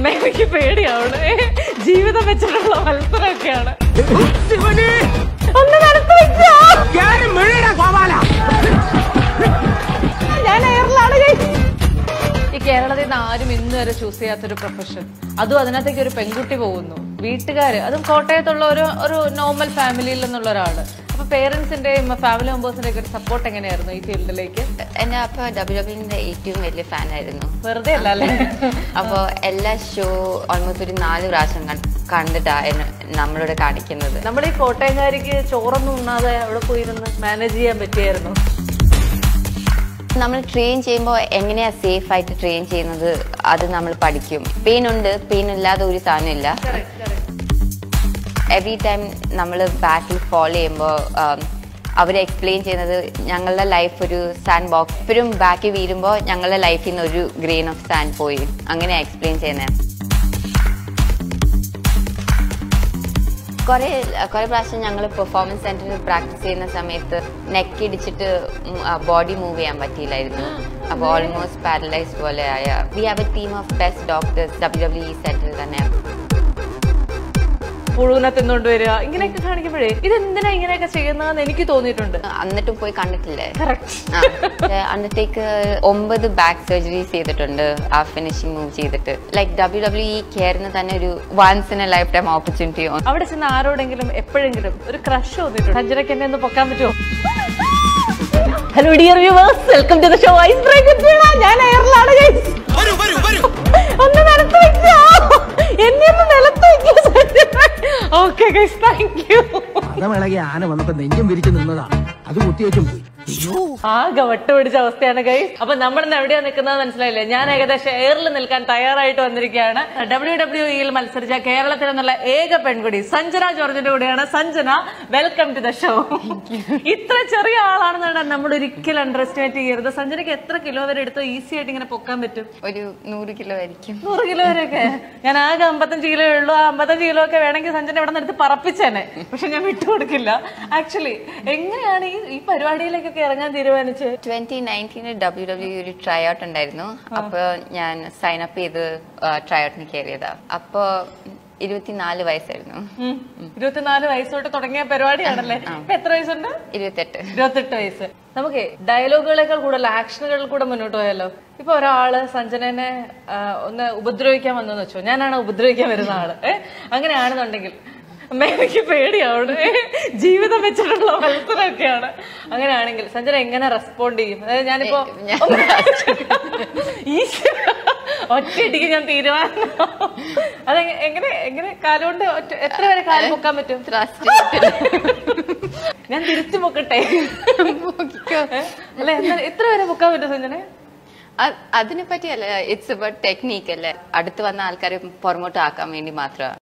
എനിക്ക് പേടിയാണ് ജീവിതം വെച്ചിട്ടുള്ള മത്സരമൊക്കെയാണ് ഒന്ന് നിലത്ത് വെച്ചോ ഞാൻ എയറിലാണ് ഈ കേരളത്തിൽ നിന്ന് ആരും ഇന്ന് വരെ ചൂസ് ചെയ്യാത്തൊരു പ്രൊഫഷൻ അതും അതിനകത്തേക്ക് ഒരു പെൺകുട്ടി പോകുന്നു വീട്ടുകാര് അതും കോട്ടയത്തുള്ള ഒരു ഒരു നോർമൽ ഫാമിലിയിൽ നിന്നുള്ള ഒരാള് അപ്പൊ പേരൻസിന്റെയും ഫാമിലി മെമ്പേഴ്സിന്റെ ഒക്കെ ഒരു സപ്പോർട്ട് എങ്ങനെയായിരുന്നു ഈ ഫീൽഡിലേക്ക് എന്നെ അപ്പൊ ഡബ്ല്യു ഡബ്ല്യുവിന്റെ ഏറ്റവും വലിയ ഫാനായിരുന്നു വെറുതെ അല്ല അല്ലേ അപ്പോൾ എല്ലാ ഷോ ഓൾമോസ്റ്റ് ഒരു നാല് പ്രാവശ്യം കൺ- കണ്ടിട്ടാ എന്നെ നമ്മളോട് കാണിക്കുന്നത് നമ്മുടെ ഈ കോട്ടയംകാരിക്ക് ചോറൊന്നും ഉണ്ണാതെ അവിടെ പോയിരുന്ന് മാനേജ് ചെയ്യാൻ പറ്റിയായിരുന്നു നമ്മൾ ട്രെയിൻ ചെയ്യുമ്പോൾ എങ്ങനെയാ സേഫ് ആയിട്ട് ട്രെയിൻ ചെയ്യുന്നത് അത് നമ്മൾ പഠിക്കും പെയിൻ ഉണ്ട് പെയിൻ ഇല്ലാതെ ഒരു സാധനമില്ല എവറി ടൈം നമ്മൾ ബാക്കിൽ ഫോളോ ചെയ്യുമ്പോൾ അവർ എക്സ്പ്ലെയിൻ ചെയ്യുന്നത് ഞങ്ങളുടെ ലൈഫ് ഒരു സാൻഡ് ബോക്സ് എപ്പോഴും ബാക്കിൽ വീഴുമ്പോൾ ഞങ്ങളുടെ ലൈഫിൽ നിന്ന് ഒരു ഗ്രെയിൻ ഓഫ് സാൻഡ് പോയി അങ്ങനെ എക്സ്പ്ലെയിൻ ചെയ്യുന്നത് കുറെ കുറെ പ്രാവശ്യം ഞങ്ങൾ പെർഫോമൻസ് സെന്ററിൽ പ്രാക്ടീസ് ചെയ്യുന്ന സമയത്ത് നെക്ക് ഇടിച്ചിട്ട് ബോഡി മൂവ് ചെയ്യാൻ പറ്റിയില്ലായിരുന്നു അപ്പോൾ ഓൾമോസ്റ്റ് പാരലൈസ്ഡ് പോലെ ആയ we have a team of best doctors W W E സെന്ററിൽ തന്നെ പുഴുവിനെ തിന്നുകൊണ്ട് വരിക ഇങ്ങനെയൊക്കെ കാണിക്കുമ്പോഴേ ഇതെന്തിനാ ഇങ്ങനെയൊക്കെ ചെയ്യുന്നതെന്ന് എനിക്ക് തോന്നിയിട്ടുണ്ട് എന്നിട്ടും പോയി കണ്ടിട്ടില്ലേ കറക്റ്റ് അന്നത്തേക്ക് ഒമ്പത് ബാക്ക് സർജറീസ് ചെയ്തിട്ടുണ്ട് ആ ഫിനിഷിംഗ് മൂവ് ചെയ്തിട്ട് ലൈക്ക് ഡബ്ല്യു ഡബ്ല്യു ഇ കയറുന്ന തന്നെ ഒരു once in a lifetime opportunity അവിടെ ചെന്ന് ആരോടെങ്കിലും എപ്പോഴെങ്കിലും ഒരു ക്രഷ് തോന്നിയിട്ടുണ്ട് സഞ്ജനയ്ക്ക് എന്നെ ഒന്ന് പൊക്കാൻ പറ്റുമോ hello dear viewers welcome to the show ice break ഞാൻ എയറിലാണ് guys. ഒന്ന് നിലത്ത് വെച്ചോ എന്നെ ഒന്ന് നിലത്ത് വെക്കോ ഓക്കെ ഗൈസ് താങ്ക് യു അതമിളകി ആന വന്നപ്പോ നെഞ്ചും വിരിച്ചു നിന്നതാ അത് കുത്തിവെച്ചും പോയി ആകെ വട്ടുപിടിച്ച അവസ്ഥയാണ് ഗൈസ് അപ്പൊ നമ്മൾ ഇന്ന് എവിടെയാ നിൽക്കുന്നത് മനസ്സിലായില്ലേ ഞാൻ ഏകദേശം എയറിൽ നിൽക്കാൻ തയ്യാറായിട്ട് വന്നിരിക്കുകയാണ് ഡബ്ല്യു ഡബ്ല്യു ഇയിൽ മത്സരിച്ച കേരളത്തിൽ നിന്നുള്ള ഏക പെൺകുടി സഞ്ജന ജോർജിന്റെ കൂടെയാണ് Sanjana welcome to the show ഇത്ര ചെറിയ ആളാണെന്നാണ് നമ്മൾ ഒരിക്കലും അണ്ടർ എസ്റ്റിമേറ്റ് ചെയ്യരുത് സഞ്ജനയ്ക്ക് എത്ര കിലോ വരെ എടുത്ത് ഈസി ആയിട്ട് ഇങ്ങനെ പൊക്കാൻ പറ്റും ഒരു നൂറ് കിലോ ആയിരിക്കും നൂറ് കിലോ വരെയൊക്കെ ഞാൻ ആകെ അമ്പത്തഞ്ച് കിലോ ഉള്ളൂ ആ അമ്പത്തഞ്ച് കിലോ ഒക്കെ വേണമെങ്കിൽ സഞ്ജന ഇവിടെ നിന്ന് എടുത്ത് പറപ്പിച്ചേനെ പക്ഷെ ഞാൻ വിട്ടുകൊടുക്കില്ല ആക്ച്വലി എങ്ങനെയാണ് ഈ ഈ പരിപാടിയിലേക്കൊക്കെ ഇറങ്ങാൻ തീരുമാനിച്ചത് ട്വന്റി നയൻറ്റീനിൽ ഡബ്ല്യു ഡബ്ല്യു ഒരു ട്രൈ ഔട്ട് ഉണ്ടായിരുന്നു അപ്പൊ ഞാൻ സൈൻ അപ്പ് ചെയ്ത് ട്രൈ ഔട്ടിന് കയറിയതാ അപ്പൊ ഇരുപത്തിനാല് വയസ്സായിരുന്നു ഉം. ഇരുപത്തിനാല് വയസ്സ് തൊട്ട് തുടങ്ങിയ പരിപാടിയാണല്ലേ ഇപ്പൊ എത്ര വയസ്സുണ്ട് ഇരുപത്തെട്ട് ഇരുപത്തെട്ട് വയസ്സ് നമുക്ക് ഡയലോഗുകളെക്കാൾ കൂടുതൽ ആക്ഷനുകളിൽ കൂടെ മുന്നോട്ട് പോയാലോ ഇപ്പൊ ഒരാള് സഞ്ജനനെ ആ, ഒന്ന് ഉപദ്രവിക്കാൻ വന്നെന്ന് വെച്ചോ ഞാനാണ് ഉപദ്രവിക്കാൻ വരുന്ന ആള് ഏ അങ്ങനെയാണെന്നുണ്ടെങ്കിൽ അമ്മേ, എനിക്ക് പേടിയാണ് ഏ, ജീവിതം വെച്ചിട്ടുള്ള മത്സരമൊക്കെയാണ് അങ്ങനെയാണെങ്കിൽ സഞ്ജന എങ്ങനെ റെസ്പോണ്ട് ചെയ്യും അതായത് ഞാനിപ്പോ ഞാൻ ഈശ്വര, ഒറ്റയടിക്ക് ഞാൻ തീരുമാനം അത് എങ്ങനെ എങ്ങനെ കാലുകൊണ്ട് ഒറ്റ- എത്ര വരെ കാല് പൊക്കാൻ പറ്റും Thrust ഞാൻ തിരിച്ചു പൊക്കട്ടെ ഏ? അല്ല എന്നാ എത്ര വരെ പൊക്കാൻ പറ്റും സഞ്ജനെ അ- അതിനെ പറ്റിയല്ല ഇറ്റ്സ് അബൌട്ട് ടെക്നീക്ക് അല്ലേ അടുത്ത് വന്ന ആൾക്കാരെ പുറമോട്ട് ആക്കാൻ വേണ്ടി മാത്രമാണ്